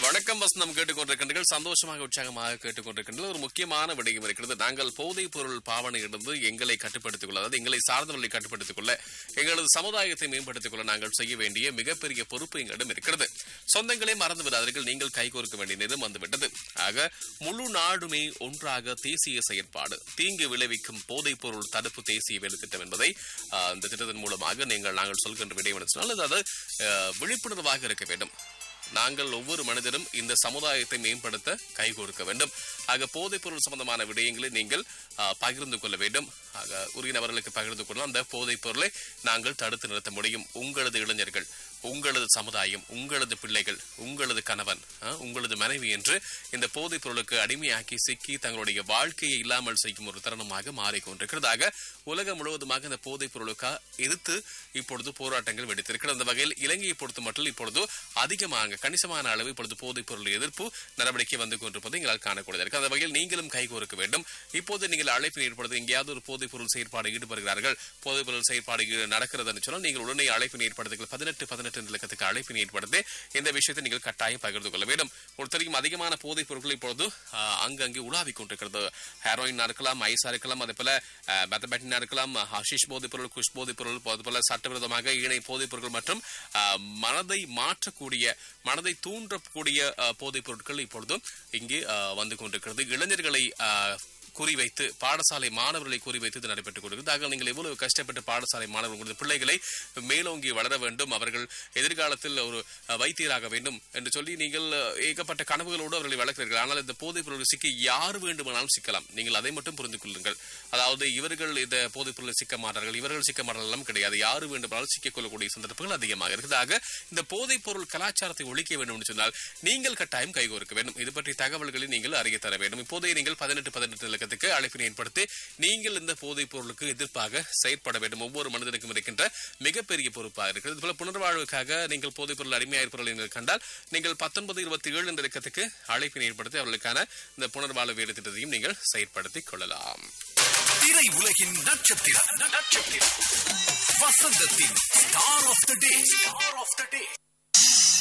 வணக்கம் வசந்தம் கேட்டுக்கொண்டிருக்கின்றீர்கள் சந்தோஷமாக உற்சாகமாக கேட்டுக்கொண்டிருக்கின்ற ஒரு முக்கியமான விடயம் இருக்கிறது நாங்கள் போதைப் பொருள் பாவனையிலிருந்து எங்களை கட்டுப்படுத்திக் கொள்ள அதாவது எங்களை சார்ந்தவர்களை கட்டுப்படுத்திக் கொள்ள எங்களது சமுதாயத்தை மேம்படுத்திக் கொள்ள நாங்கள் செய்ய வேண்டிய மிகப்பெரிய பொறுப்பு எங்களிடம் இருக்கிறது சொந்தங்களே மறந்து விடாதீர்கள் நீங்கள் கைகோர்க்க வேண்டிய நேரம் வந்துவிட்டது ஆக முழு நாடுமே ஒன்றாக தேசிய செயற்பாடு தீங்கு விளைவிக்கும் போதைப் பொருள் தடுப்பு தேசிய வேலை திட்டம் என்பதை ஆஹ், இந்த திட்டத்தின் மூலமாக நீங்கள் நாங்கள் சொல்கின்ற விடயம் என்று சொன்னால் அதாவது ஆஹ், விழிப்புணர்வாக இருக்க வேண்டும் நாங்கள் ஒவ்வொரு மனிதரும் இந்த சமுதாயத்தை மேம்படுத்த கைகோர்க்க வேண்டும் ஆக போதைப் பொருள் சம்பந்தமான விடயங்களை நீங்கள் ஆ, பகிர்ந்து கொள்ள வேண்டும் ஆக உரிய நபர்களுக்கு பகிர்ந்து கொள்ளலாம் அந்த போதைப் பொருளை நாங்கள் தடுத்து நிறுத்த முடியும் உங்களது இளைஞர்கள் உங்களது சமுதாயம் உங்களது பிள்ளைகள் உங்களது கணவன் ஆ, உங்களது மனைவி என்று இந்த போதைப் பொருளுக்கு அடிமையாக்கி சிக்கி தங்களுடைய வாழ்க்கையை இல்லாமல் செய்யும் ஒரு தருணமாக மாறிக்கொண்டிருக்கிறதாக உலகம் முழுவதுமாக இந்த போதைப் பொருளுக்கு எதிர்த்து இப்பொழுது போராட்டங்கள் வெடித்திருக்கிறது அந்த வகையில் இலங்கையை பொறுத்த மட்டும் இப்பொழுது அதிகமாக கணிசமான அளவு இப்பொழுது போதைப் பொருள் எதிர்ப்பு நடவடிக்கை வந்து கொண்டிருப்பது எங்களால் காணக்கூடியது இருக்கு அந்த வகையில் நீங்களும் கைகோர்க்க வேண்டும் இப்போது நீங்கள் அழைப்பு ஏற்படுத்த எங்கேயாவது ஒரு போதைப் பொருள் செயற்பாடு ஈடுபடுகிறார்கள் போதைப் பொருள் செயற்பாடு ஈ- நடக்கிறது என்று சொன்னால் நீங்கள் உடனே அழைப்பு ஏற்படுத்துங்கள் பதினெட்டு பதினெட்டு என்ற இலக்கத்துக்கு அழைப்பு ஏற்படுத்தி இந்த விஷயத்தை நீங்கள் கட்டாயம் பகிர்ந்து கொள்ள வேண்டும் ஒரு தெரியும் அதிகமான போதைப் பொருட்கள் இப்பொழுது ஆ, அங்கங்கே உலாவிக் கொண்டிருக்கிறது ஹெரோயின் இருக்கலாம் ஐஸா இருக்கலாம் அதே போல மெத்தபேட்டினா இருக்கலாம் ஹஷிஷ் போதைப் பொருள் குஷ் போதைப் பொருள் அது போல சட்டவிரோதமாக ஈனை போதைப் பொருட்கள் மற்றும் ஆ, மனதை மாற்றக்கூடிய மனதை தூண்டக்கூடிய ஆ, போதைப் பொருட்கள் இப்பொழுது இங்கே ஆ, வந்து கொண்டிருக்கிறது இளைஞர்களை ஆ, குறிவைத்து பாடசாலை மாணவர்களை குறிவைத்து இது நடைபெற்றுக் கொண்டிருக்கிறது ஆக நீங்கள் எவ்வளவு கஷ்டப்பட்டு பாடசாலை மாணவர்கள் உங்களது பிள்ளைகளை மேலோங்கி வளர வேண்டும் அவர்கள் எதிர்காலத்தில் ஒரு அஹ், வைத்தியராக வேண்டும் என்று சொல்லி நீங்கள் அஹ், ஏகப்பட்ட கனவுகளோடு அவர்களை வளர்க்கிறீர்கள் ஆனால் இந்த போதைப் பொருள் சிக்க யார் வேண்டுமானாலும் சிக்கலாம் நீங்கள் அதை மட்டும் புரிந்து கொள்ளுங்கள் அதாவது இவர்கள் இந்த போதைப் பொருள் சிக்க மாட்டார்கள் இவர்கள் சிக்க மாட்டார்கள் எல்லாம் கிடையாது யாரு வேண்டுமானாலும் சிக்கிக் கொள்ளக்கூடிய சந்தர்ப்பங்கள் அதிகமாக இருக்குது ஆக இந்த போதைப் பொருள் கலாச்சாரத்தை ஒழிக்க வேண்டும் என்று சொன்னால் நீங்கள் கட்டாயம் கைகோர்க்க வேண்டும் இது பற்றி தகவல்களை நீங்கள் அறிய தர வேண்டும் இப்போதே நீங்கள் பதினெட்டு பதினெட்டு இலக்கத்துக்கு அழைப்பினை ஏற்படுத்தி நீங்கள் இந்த போதைப் பொருளுக்கு எதிர்ப்பாக செயற்பட வேண்டும் ஒவ்வொரு மனிதனுக்கும் இருக்கின்ற மிகப்பெரிய பொறுப்பாக இருக்கிறது இதுபோல புனர்வாழ்வுக்காக நீங்கள் போதைப் பொருள் அடிமையாயிருப்பவர்களை நீங்கள் கண்டால் நீங்கள் பத்தொன்பது இருபத்தி ஏழு இந்த இலக்கத்துக்கு அழைப்பினை ஏற்படுத்தி அவர்களுக்கான இந்த புனர்வாழ்வு வேலை திட்டத்தையும் நீங்கள் செயற்படுத்திக் கொள்ளலாம் திரை உலகின் நட்சத்திரம் நட்சத்திரம் வசந்தத்தின் star of the day star of the day